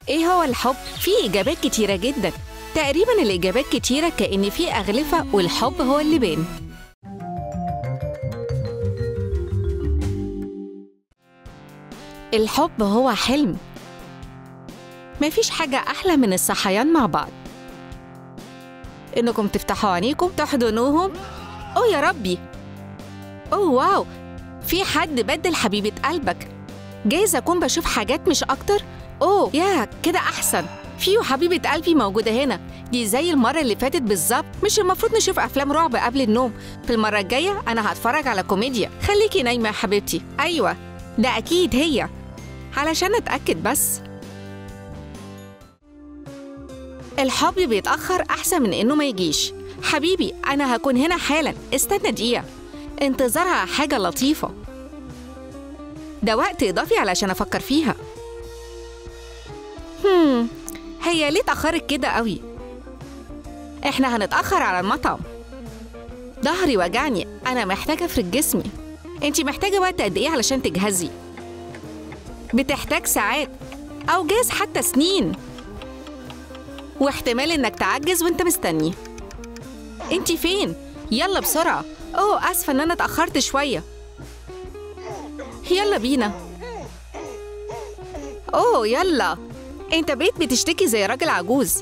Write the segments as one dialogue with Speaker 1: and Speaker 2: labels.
Speaker 1: ايه هو الحب؟ في اجابات كتيرة جدا تقريبا الاجابات كتيرة كأن في اغلفة والحب هو اللي بين الحب هو حلم مفيش حاجة أحلى من الصحيان مع بعض إنكم تفتحوا عينيكم تحضنوهم أوه يا ربي أوه واو في حد بدل حبيبة قلبك جايز أكون بشوف حاجات مش أكتر أوه يا كده أحسن فيو حبيبة قلبي موجودة هنا دي زي المرة اللي فاتت بالظبط مش المفروض نشوف أفلام رعب قبل النوم في المرة الجاية أنا هتفرج على كوميديا خليكي نايمة يا حبيبتي أيوة ده أكيد هي علشان أتأكد بس الحب بيتأخر أحسن من إنه ما يجيش حبيبي أنا هكون هنا حالا استنى دقيقة انتظارها حاجة لطيفة ده وقت إضافي علشان أفكر فيها هم هي ليه اتأخرت كده قوي إحنا هنتأخر على المطعم ظهري وجعني أنا محتاجة أفرد جسمي أنتي محتاجة وقت قد إيه علشان تجهزي بتحتاج ساعات أو جاز حتى سنين واحتمال إنك تعجز وإنت مستني أنتي فين؟ يلا بسرعة أوه آسفة إن أنا اتأخرت شوية يلا بينا أوه يلا أنت بقيت بتشتكي زي راجل عجوز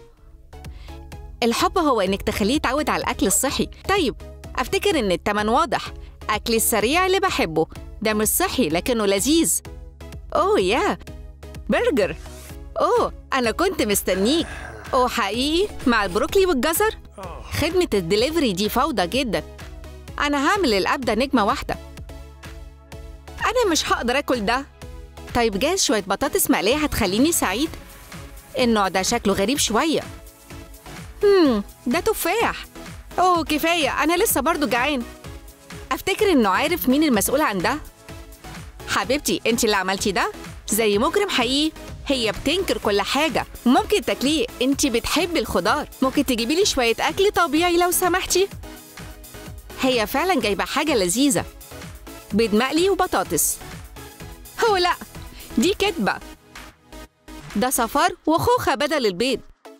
Speaker 1: الحب هو إنك تخليه يتعود على الأكل الصحي طيب أفتكر إن التمن واضح أكل السريع اللي بحبه ده مش صحي لكنه لذيذ أوه يا برجر أوه أنا كنت مستنيك أوه حقيقي مع البروكلي والجزر خدمة الدليفري دي فوضى جدا أنا هعمل الأب ده نجمة واحدة أنا مش هقدر آكل ده طيب جاز شوية بطاطس مقلية هتخليني سعيد النوع ده شكله غريب شوية هم ده تفاح أوه كفاية أنا لسه برضو جعان أفتكر إنه عارف مين المسؤول عن ده حبيبتي انت اللي عملتي ده زي مجرم حقيقي هي بتنكر كل حاجة ممكن تاكليه انت بتحبي الخضار ممكن تجيبي لي شوية أكل طبيعي لو سمحتي هي فعلا جايبة حاجة لذيذة بيض مقلي وبطاطس هو لا دي كدبة ده صفار وخوخة بدل البيض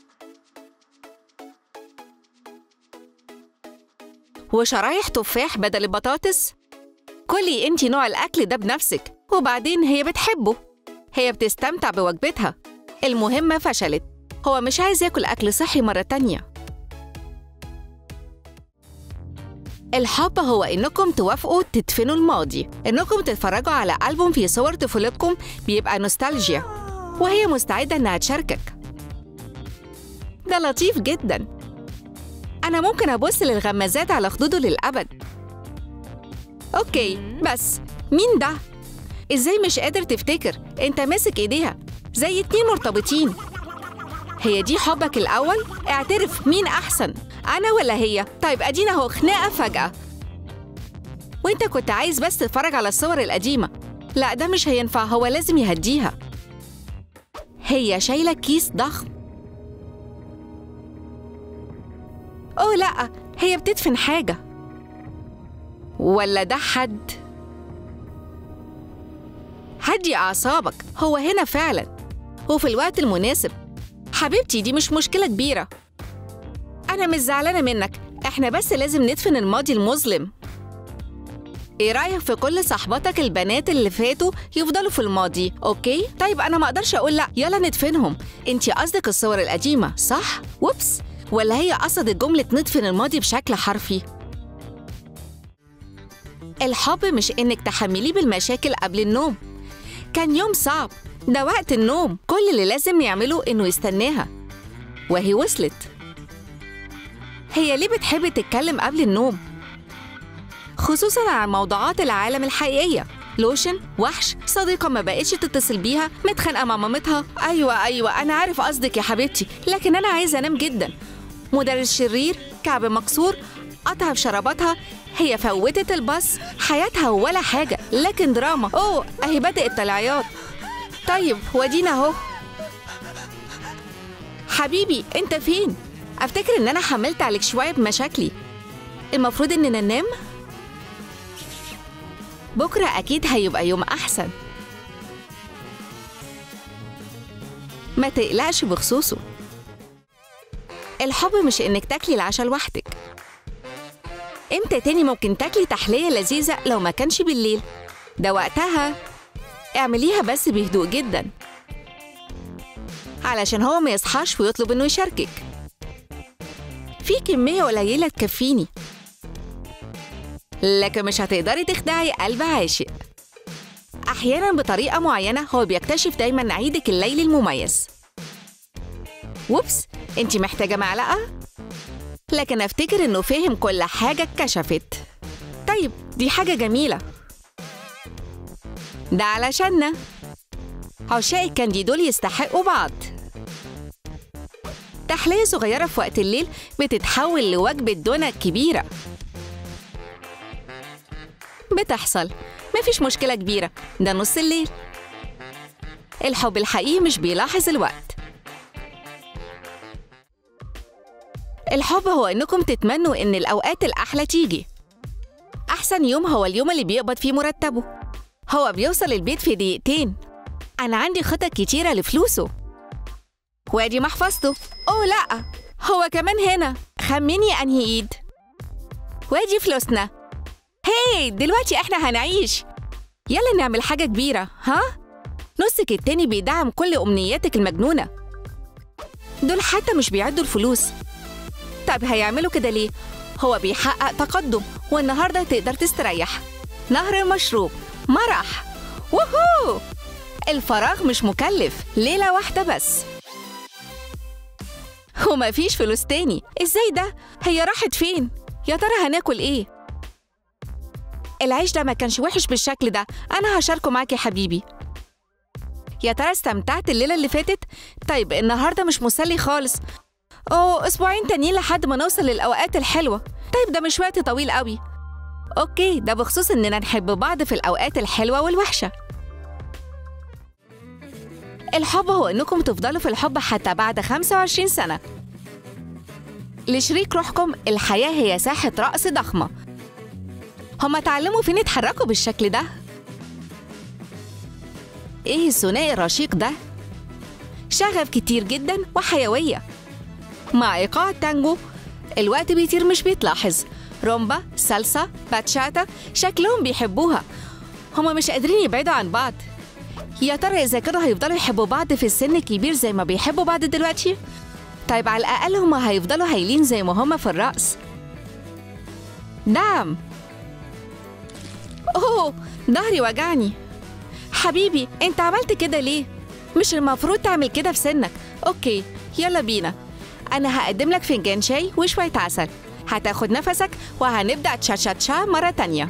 Speaker 1: وشرايح تفاح بدل البطاطس كلي انتي نوع الأكل ده بنفسك وبعدين هي بتحبه هي بتستمتع بوجبتها المهمة فشلت هو مش عايز ياكل أكل صحي مرة تانية الحب هو إنكم توافقوا تدفنوا الماضي إنكم تتفرجوا على ألبوم فيه صور طفولتكم بيبقى نوستالجيا وهي مستعدة إنها تشاركك ده لطيف جدا أنا ممكن أبص للغمازات على خدوده للأبد أوكي بس مين ده؟ إزاي مش قادر تفتكر؟ أنت ماسك إيديها زي اتنين مرتبطين هي دي حبك الأول؟ اعترف مين أحسن؟ أنا ولا هي؟ طيب أدينا أهو خناقة فجأة وأنت كنت عايز بس تتفرج على الصور القديمة لا ده مش هينفع هو لازم يهديها هي شايلة كيس ضخم أوه لأ هي بتدفن حاجة ولا ده حد هدي أعصابك هو هنا فعلا وفي الوقت المناسب حبيبتي دي مش مشكلة كبيرة أنا مش زعلانة منك إحنا بس لازم ندفن الماضي المظلم إيه رأيك في كل صاحباتك البنات اللي فاتوا يفضلوا في الماضي أوكي؟ طيب أنا ما أقدرش أقول لأ يلا ندفنهم أنتي قصدك الصور القديمة صح؟ وبس ولا هي قصدت جملة ندفن الماضي بشكل حرفي؟ الحب مش إنك تحمليه بالمشاكل قبل النوم كان يوم صعب ده وقت النوم كل اللي لازم يعمله إنه يستناها وهي وصلت هي ليه بتحب تتكلم قبل النوم؟ خصوصا عن موضوعات العالم الحقيقية لوشن وحش صديقة ما بقتش تتصل بيها متخانقة مع مامتها أيوة أيوة أنا عارف قصدك يا حبيبتي لكن أنا عايزة أنام جدا مدرس شرير كعب مكسور قطع في شراباتها هي فوتت الباص حياتها ولا حاجة لكن دراما أوه أهي بدأت العياط طيب ودينا أهو حبيبي أنت فين؟ أفتكر إن أنا حملت عليك شوية بمشاكلي المفروض إننا ننام؟ بكرة أكيد هيبقى يوم أحسن ما تقلقش بخصوصه الحب مش إنك تاكلي العشاء لوحدك امتى تاني ممكن تاكلي تحلية لذيذة لو ما كانش بالليل ده وقتها اعمليها بس بهدوء جدا علشان هو ما يصحاش ويطلب انه يشاركك في كمية قليلة تكفيني لكن مش هتقدري تخدعي قلب عاشق أحيانا بطريقة معينة هو بيكتشف دايما عيدك الليلي المميز ووبس انت محتاجة معلقة؟ لكن افتكر انه فهم كل حاجة اتكشفت طيب دي حاجة جميلة ده علشاننا عشاق الكاندي دول يستحقوا بعض تحلية صغيرة في وقت الليل بتتحول لوجبة دونة كبيرة بتحصل مفيش مشكلة كبيرة ده نص الليل الحب الحقيقي مش بيلاحظ الوقت الحب هو إنكم تتمنوا إن الأوقات الأحلى تيجي أحسن يوم هو اليوم اللي بيقبض فيه مرتبه هو بيوصل البيت في دقيقتين أنا عندي خطط كتيرة لفلوسه وادي محفظته أوه لأ هو كمان هنا خمني أنهي إيد وادي فلوسنا هاي دلوقتي إحنا هنعيش يلا نعمل حاجة كبيرة ها؟ نصك التاني بيدعم كل أمنياتك المجنونة دول حتى مش بيعدوا الفلوس طب هيعملوا كده ليه؟ هو بيحقق تقدم والنهارده تقدر تستريح نهر المشروب مرح ووهو الفراغ مش مكلف ليلة واحدة بس ومفيش فلوس تاني ازاي ده؟ هي راحت فين؟ يا ترى هناكل ايه؟ العيش ده ما كانش وحش بالشكل ده انا هشاركه معاك يا حبيبي يا ترى استمتعت الليلة اللي فاتت؟ طيب النهاردة مش مسلي خالص أوه أسبوعين تانيين لحد ما نوصل للأوقات الحلوة طيب ده مش وقت طويل قوي أوكي ده بخصوص إننا نحب بعض في الأوقات الحلوة والوحشة الحب هو إنكم تفضلوا في الحب حتى بعد 25 سنة لشريك روحكم الحياة هي ساحة رقص ضخمة هما اتعلموا فين يتحركوا بالشكل ده ايه الثنائي الرشيق ده شغف كتير جدا وحيوية مع ايقاع التانجو الوقت بيطير مش بيتلاحظ رومبا سالسا باتشاتا شكلهم بيحبوها هما مش قادرين يبعدوا عن بعض يا ترى إذا كانوا هيفضلوا يحبوا بعض في السن الكبير زي ما بيحبوا بعض دلوقتي؟ طيب على الأقل هما هيفضلوا هايلين زي ما هما في الرقص نعم أوه ظهري وجعني حبيبي أنت عملت كده ليه؟ مش المفروض تعمل كده في سنك أوكي يلا بينا أنا هقدم لك فنجان شاي وشوية عسل هتاخد نفسك وهنبدأ تشا مرة تانية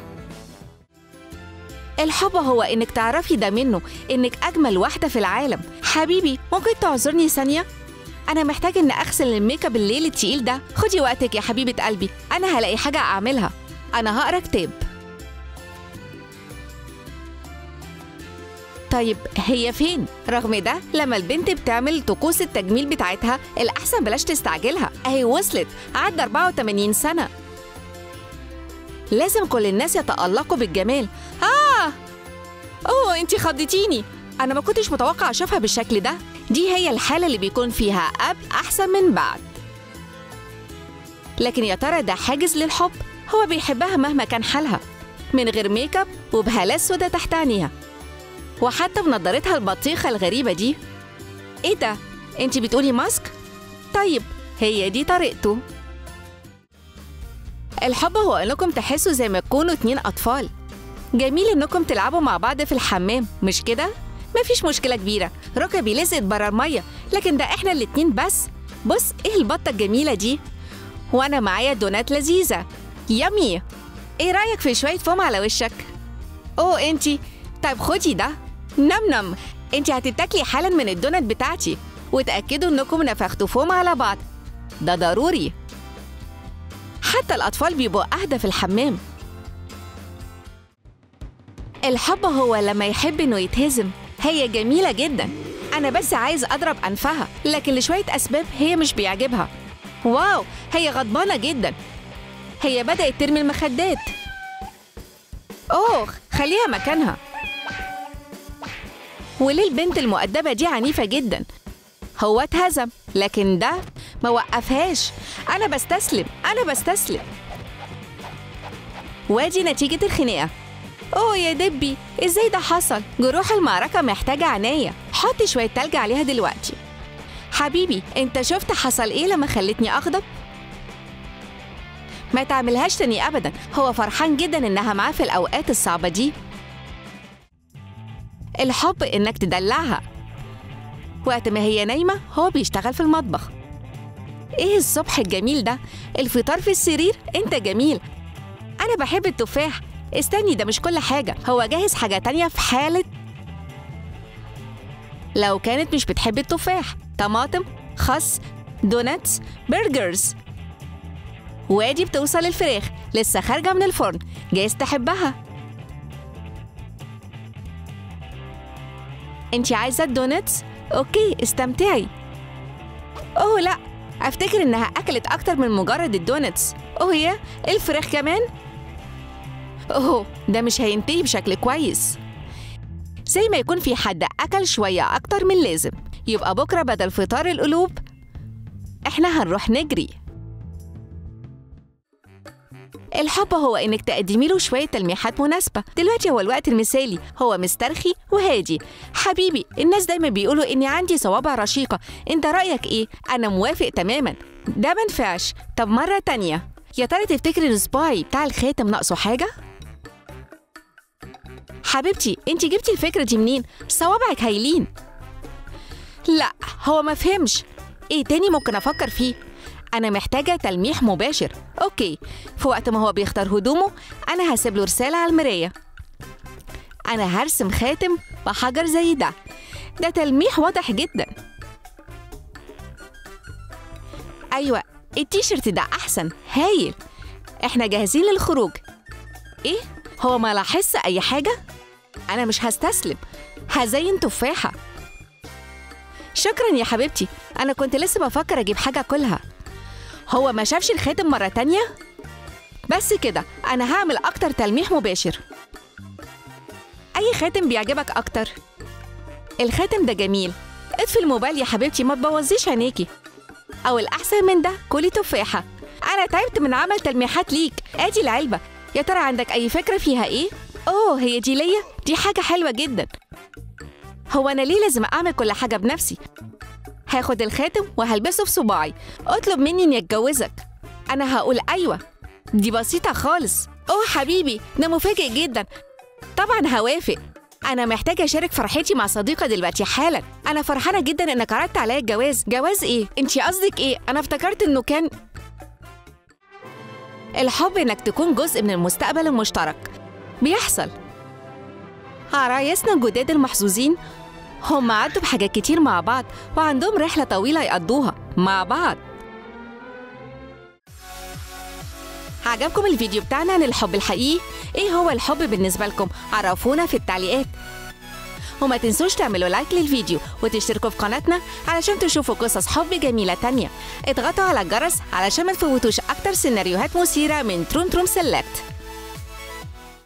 Speaker 1: الحب هو إنك تعرفي ده منه إنك أجمل واحدة في العالم حبيبي ممكن تعذرني ثانية؟ أنا محتاج إن أغسل الميك اب الليل التقيل ده خدي وقتك يا حبيبة قلبي أنا هلاقي حاجة أعملها أنا هقرا كتاب طيب هي فين؟ رغم ده لما البنت بتعمل طقوس التجميل بتاعتها الأحسن بلاش تستعجلها أهي وصلت عدى 84 سنة لازم كل الناس يتألقوا بالجمال آه أوه أنتي خضتيني أنا ما كنتش متوقع أشوفها بالشكل ده دي هي الحالة اللي بيكون فيها قبل أحسن من بعد لكن يا ترى ده حاجز للحب هو بيحبها مهما كان حالها من غير ميك اب وبهالات سودا تحت عينيها وحتى بنضارتها البطيخة الغريبة دي ايه ده؟ انتي بتقولي ماسك؟ طيب هي دي طريقته الحب هو انكم تحسوا زي ما تكونوا اتنين اطفال جميل انكم تلعبوا مع بعض في الحمام مش كده؟ مفيش مشكلة كبيرة ركبي لزقت برا المية لكن ده احنا الاتنين بس بص ايه البطة الجميلة دي وانا معايا دونات لذيذة يامي ايه رأيك في شوية فوم على وشك؟ اوه انتي طيب خدي ده نم نم انتي هتتاكلي حالا من الدونات بتاعتي وتأكدوا انكم نفختوا فوم على بعض ده ضروري حتى الأطفال بيبقوا أهدى في الحمام الحب هو لما يحب إنه يتهزم هي جميلة جدا أنا بس عايز أضرب أنفها لكن لشوية أسباب هي مش بيعجبها واو هي غضبانة جدا هي بدأت ترمي المخدات أوه خليها مكانها وليه البنت المؤدبة دي عنيفة جدا هو اتهزم لكن ده ما وقفهاش انا بستسلم انا بستسلم وادي نتيجة الخناقة اوه يا دبي ازاي ده حصل جروح المعركة محتاجة عناية حط شوية تلج عليها دلوقتي حبيبي انت شفت حصل ايه لما خلتني اغضب ما تعملهاش تاني ابدا هو فرحان جدا انها معاه في الاوقات الصعبة دي الحب انك تدلعها وقت ما هي نايمة هو بيشتغل في المطبخ ايه الصبح الجميل ده الفطار في السرير انت جميل انا بحب التفاح استني ده مش كل حاجة هو جاهز حاجة تانية في حالة لو كانت مش بتحب التفاح طماطم خس دوناتس برجرز وادي بتوصل الفراخ لسه خارجة من الفرن جايز تحبها انتي عايزة الدوناتس؟ اوكي استمتعي اوه لا افتكر انها اكلت اكتر من مجرد الدوناتس اوه يا الفراخ كمان اوه ده مش هينتهي بشكل كويس زي ما يكون في حد اكل شوية اكتر من اللازم يبقى بكرة بدل فطار القلوب احنا هنروح نجري الحب هو انك تقدمي له شويه تلميحات مناسبه دلوقتي هو الوقت المثالي هو مسترخي وهادي حبيبي الناس دايما بيقولوا اني عندي صوابع رشيقه انت رايك ايه انا موافق تماما ده منفعش طب مره تانية يا ترى تفتكري الصباعي بتاع الخاتم ناقصه حاجه حبيبتي انت جبتي الفكره دي منين صوابعك هايلين لا هو ما فهمش ايه تاني ممكن افكر فيه أنا محتاجة تلميح مباشر أوكي في وقت ما هو بيختار هدومه أنا هسيب له رسالة على المراية أنا هرسم خاتم بحجر زي ده ده تلميح واضح جدا أيوة التيشيرت ده أحسن هايل إحنا جاهزين للخروج إيه؟ هو ما لاحظش أي حاجة؟ أنا مش هستسلم هزين تفاحة شكرا يا حبيبتي أنا كنت لسه بفكر أجيب حاجة أكلها هو ما شافش الخاتم مرة تانية؟ بس كده أنا هعمل أكتر تلميح مباشر أي خاتم بيعجبك أكتر؟ الخاتم ده جميل اطفي الموبايل يا حبيبتي ما تبوظيش عينيكي أو الأحسن من ده كلي تفاحة أنا تعبت من عمل تلميحات ليك آدي العلبة يا ترى عندك أي فكرة فيها إيه؟ أوه هي دي ليا؟ دي حاجة حلوة جدا هو أنا ليه لازم أعمل كل حاجة بنفسي؟ هاخد الخاتم وهلبسه في صباعي اطلب مني اني اتجوزك انا هقول ايوه دي بسيطه خالص اوه حبيبي ده مفاجئ جدا طبعا هوافق انا محتاجه اشارك فرحتي مع صديقه دلوقتي حالا انا فرحانه جدا انك عرضت عليا الجواز جواز ايه انتي قصدك ايه انا افتكرت انه كان الحب انك تكون جزء من المستقبل المشترك بيحصل عرايسنا الجداد المحظوظين هم عدوا بحاجات كتير مع بعض وعندهم رحلة طويلة يقضوها مع بعض عجبكم الفيديو بتاعنا عن الحب الحقيقي؟ ايه هو الحب بالنسبة لكم؟ عرفونا في التعليقات وما تنسوش تعملوا لايك للفيديو وتشتركوا في قناتنا علشان تشوفوا قصص حب جميلة تانية اضغطوا على الجرس علشان ما تفوتوش أكتر سيناريوهات مثيرة من تروم تروم سيلكت